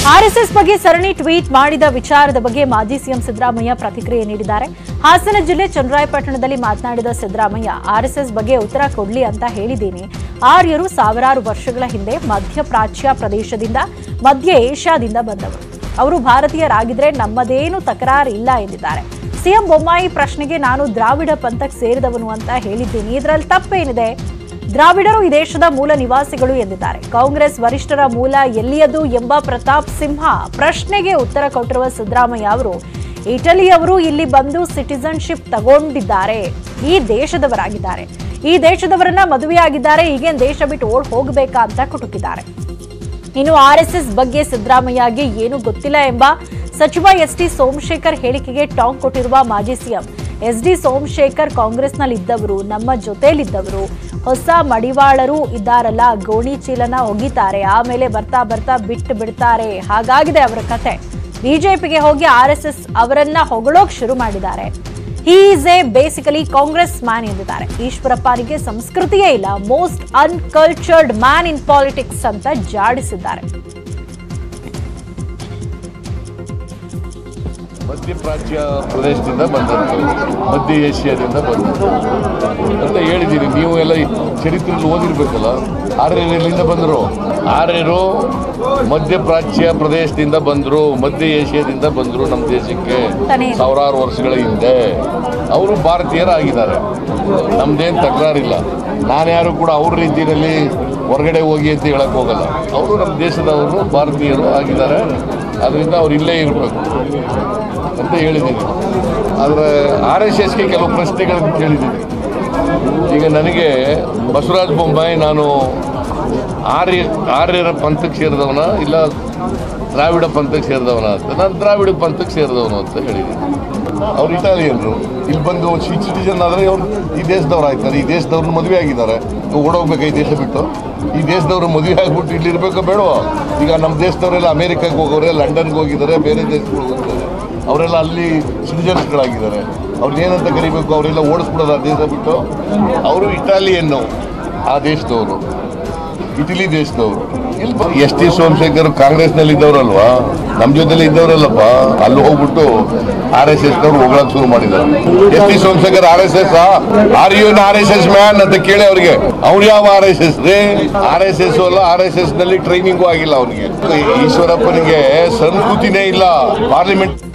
RSS ಬಗ್ಗೆ ಸರಣಿ tweet ಮಾಡಿದ ವಿಚಾರದ ಬಗ್ಗೆ ಮಾಜಿ ಸಿಎಂ ಸಿದ್ದರಾಮಯ್ಯ ಪ್ರತಿಕ್ರಿಯೆ ನೀಡಿದ್ದಾರೆ ಹಾಸನ ಜಿಲ್ಲೆ ಚನ್ನರಾಯಪಟ್ಟಣದಲ್ಲಿ ಮಾತನಾಡಿದ ಸಿದ್ದರಾಮಯ್ಯ ಆರ್ಎಸ್ಎಸ್ ಬಗ್ಗೆ ಉತ್ತರ ಕೊಡ್ಲಿ ಅಂತ ಹೇಳಿದ್ದೀನಿ ಆರ್ಯರು ಸಾವಿರಾರು ವರ್ಷಗಳ ಹಿಂದೆ ಮಧ್ಯಪ್ರಾಚ್ಯ ಪ್ರದೇಶದಿಂದ ಮಧ್ಯ ಏಷ್ಯಾದಿಂದ ಬಂದವರು ಅವರು ಭಾರತೀಯರಾಗಿದ್ರೆ ನಮ್ಮದೇನು ತಕರಾರು ಇಲ್ಲ ಎಂದಿದ್ದಾರೆ ಸಿಎಂ ಬೊಮ್ಮಾಯಿ ಪ್ರಶ್ನೆಗೆ ನಾನು ದ್ರಾವಿಡ ಪಂಥಕ್ಕೆ ಸೇರಿದವನು ಅಂತ ಹೇಳಿದ್ದೀನಿ ಇದರಲ್ಲಿ ತಪ್ಪೇನಿದೆ ದ್ರಾವಿಡರು ಈ ದೇಶದ ಮೂಲ ನಿವಾಸಿಗಳು ಎಂದಿದ್ದಾರೆ ಕಾಂಗ್ರೆಸ್ ವರಿಷ್ಠರ ಮೂಲ ಎಲ್ಲಿಯದು ಎಂಬ ಪ್ರತಾಪ್ ಸಿಂಹ ಪ್ರಶ್ನೆಗೆ ಉತ್ತರ ಕೊಟ್ಟಿರುವ ಸಿದ್ದರಾಮಯ್ಯ ಅವರು ಇಟಲಿಯವರು ಇಲ್ಲಿ ಬಂದು ಸಿಟಿಸನ್ಶಿಪ್ ತಗೊಂಡಿದ್ದಾರೆ ಈ ದೇಶದವರಾಗಿದ್ದಾರೆ ಈ ದೇಶದವರನ್ನ ಮದುವೆಯಾಗಿದ್ದಾರೆ ಈಗೇನ್ ದೇಶ ಬಿಟ್ಟು ಓಡ್ ಹೋಗಬೇಕಾ ಅಂತ ಕುಟುಕಿದ್ದಾರೆ ಇನ್ನು ಆರ್ಎಸ್ಎಸ್ ಬಗ್ಗೆ ಸಿದ್ದರಾಮಯ್ಯಗೆ ಏನು ಗೊತ್ತಿಲ್ಲ ಎಂಬ ಸಚಿವ ಎಸ್ ಟಿ ಸೋಮಶೇಖರ್ ಹೇಳಿಕೆಗೆ ಟಾಂಗ್ ಕೊಟ್ಟಿರುವ ಮಾಜಿ ಸಿಎಂ ಎಸ್ ಡಿ ಸೋಮಶೇಖರ್ ಕಾಂಗ್ರೆಸ್ನಲ್ಲಿ ಇದ್ದವರು ನಮ್ಮ ಜೊತೆಲಿದ್ದವರು ಹೊಸ ಮಡಿವಾಳರು ಇದ್ದಾರಲ್ಲ ಗೋಣಿ ಚೀಲನ ಒಗಿತಾರೆ ಆಮೇಲೆ ಬರ್ತಾ ಬರ್ತಾ ಬಿಟ್ಟು ಬಿಡ್ತಾರೆ ಹಾಗಾಗಿದೆ ಅವರ ಕತೆ ಬಿಜೆಪಿಗೆ ಹೋಗಿ ಆರ್ಎಸ್ಎಸ್ ಅವರನ್ನ ಹೊಗಳೋಕ್ ಶುರು ಮಾಡಿದ್ದಾರೆ he is a basically Congress man ಎಂದಿದ್ದಾರೆ ಈಶ್ವರಪ್ಪನಿಗೆ ಸಂಸ್ಕೃತಿಯೇ ಇಲ್ಲ most uncultured man in politics ಅಂತ ಜಾಡಿಸಿದ್ದಾರೆ ಮಧ್ಯಪ್ರಾಚ್ಯ ಪ್ರದೇಶದಿಂದ ಬಂದದ್ದು ಮಧ್ಯ ಏಷ್ಯಾದಿಂದ ಬಂದದ್ದು ಅಂತ ಹೇಳಿದ್ದೀನಿ ನೀವು ಎಲ್ಲ ಈ ಚರಿತ್ರೆಯಲ್ಲಿ ಓದಿರ್ಬೇಕಲ್ಲ ಆರ್ಯರು ಎಲ್ಲಿಂದ ಬಂದರು ಆರ್ಯರು ಮಧ್ಯಪ್ರಾಚ್ಯ ಪ್ರದೇಶದಿಂದ ಬಂದರು ಮಧ್ಯ ಏಷ್ಯಾದಿಂದ ಬಂದರು ನಮ್ಮ ದೇಶಕ್ಕೆ ತಾನೇ. ಸಾವಿರಾರು ವರ್ಷಗಳ ಹಿಂದೆ ಅವರು ಭಾರತೀಯರಾಗಿದ್ದಾರೆ ನಮ್ದೇನು ತಕರಾರಿಲ್ಲ ನಾನ್ಯಾರು ಕೂಡ ಅವ್ರ ರೀತಿಯಲ್ಲಿ ಹೊರಗಡೆ ಹೋಗಿ ಅಂತ ಹೇಳಕ್ ಹೋಗಲ್ಲ ಅವರು ನಮ್ಮ ದೇಶದವರು ಭಾರತೀಯರು ಆಗಿದ್ದಾರೆ ಅದರಿಂದ ಅವ್ರು ಇಲ್ಲೇ ಇರಬೇಕು ಅಂತ ಹೇಳಿದ್ದೀನಿ ಆದರೆ ಆರ್ ಎಸ್ ಎಸ್ಗೆ ಕೆಲವು ಪ್ರಶ್ನೆಗಳನ್ನು ಕೇಳಿದ್ದೀನಿ ಈಗ ನನಗೆ ಬಸವರಾಜ ಬೊಮ್ಮಾಯಿ ನಾನು ಆರ್ಯ ಆರ್ಯರ ಪಂಥಕ್ಕೆ ಸೇರಿದವನ ಇಲ್ಲ ದ್ರಾವಿಡ ಪಂಥಕ್ಕೆ ಸೇರಿದವನ ಅಂತ ನಾನು ದ್ರಾವಿಡ ಪಂಥಕ್ಕೆ ಸೇರಿದವನು ಅಂತ ಹೇಳಿದ್ದೀನಿ ಅವ್ರು ಇಟಾಲಿಯನ್ರು ಇಲ್ಲಿ ಬಂದು ಸಿಟಿಜನ್ ಆದರೆ ಅವ್ರು ಈ ದೇಶದವ್ರು ಆಯ್ತಾರೆ ಈ ದೇಶದವ್ರನ್ನ ಮದುವೆ ಆಗಿದ್ದಾರೆ ಓಡೋಗ್ಬೇಕಾ ಈ ದೇಶ ಬಿಟ್ಟು ಈ ದೇಶದವ್ರು ಮದುವೆ ಆಗ್ಬಿಟ್ಟು ಇಲ್ಲಿ ಇರಬೇಕೋ ಬೇಡವೋ ಈಗ ನಮ್ಮ ದೇಶದವರೆಲ್ಲ ಅಮೇರಿಕಾಗೆ ಹೋಗೋರೆ ಲಂಡನ್ಗೆ ಹೋಗಿದ್ದಾರೆ ಬೇರೆ ದೇಶಗಳಿಗೆ ಹೋಗಿದ್ದಾರೆ ಅವರೆಲ್ಲ ಅಲ್ಲಿ ಸಿಟಿಜನ್ಸ್ಗಳಾಗಿದ್ದಾರೆ ಅವ್ರನ್ನ ಏನಂತ ಕರಿಬೇಕು ಅವರೆಲ್ಲ ಓಡಿಸ್ಬಿಡೋದು ಆ ದೇಶ ಬಿಟ್ಟು ಅವರು ಇಟಾಲಿಯನ್ನು ಆ ದೇಶದವರು ಇಟಲಿ ದೇಶದವರು ಇಲ್ಲಿ ಎಸ್ ಟಿ ಸೋಮಶೇಖರ್ ಕಾಂಗ್ರೆಸ್ನಲ್ಲಿ ಇದ್ದವರಲ್ವಾ ನಮ್ಮ ಜೊತೆಲಿ ಇದ್ದವರಲ್ಲಪ್ಪ ಅಲ್ಲಿ ಹೋಗ್ಬಿಟ್ಟು ಆರ್ ಎಸ್ ಎಸ್ ನವ್ರು ಹೋಗ್ಲಕ್ ಶುರು ಮಾಡಿದ್ದಾರೆ S T Somashekar R S S are you R S S man ಅಂತ ಕೇಳಿ ಅವ್ರಿಗೆ ಅವ್ರು ಯಾವ ಆರ್ ಎಸ್ ಎಸ್ ರೇ ಆರ್ ಎಸ್ ಎಸ್ ಅಲ್ಲ ಆರ್ ಎಸ್ ಎಸ್ ನಲ್ಲಿ ಟ್ರೈನಿಂಗು ಆಗಿಲ್ಲ ಅವನಿಗೆ ಈಶ್ವರಪ್ಪನಿಗೆ ಸಂಸ್ಕೃತಿನೇ ಇಲ್ಲ ಪಾರ್ಲಿಮೆಂಟ್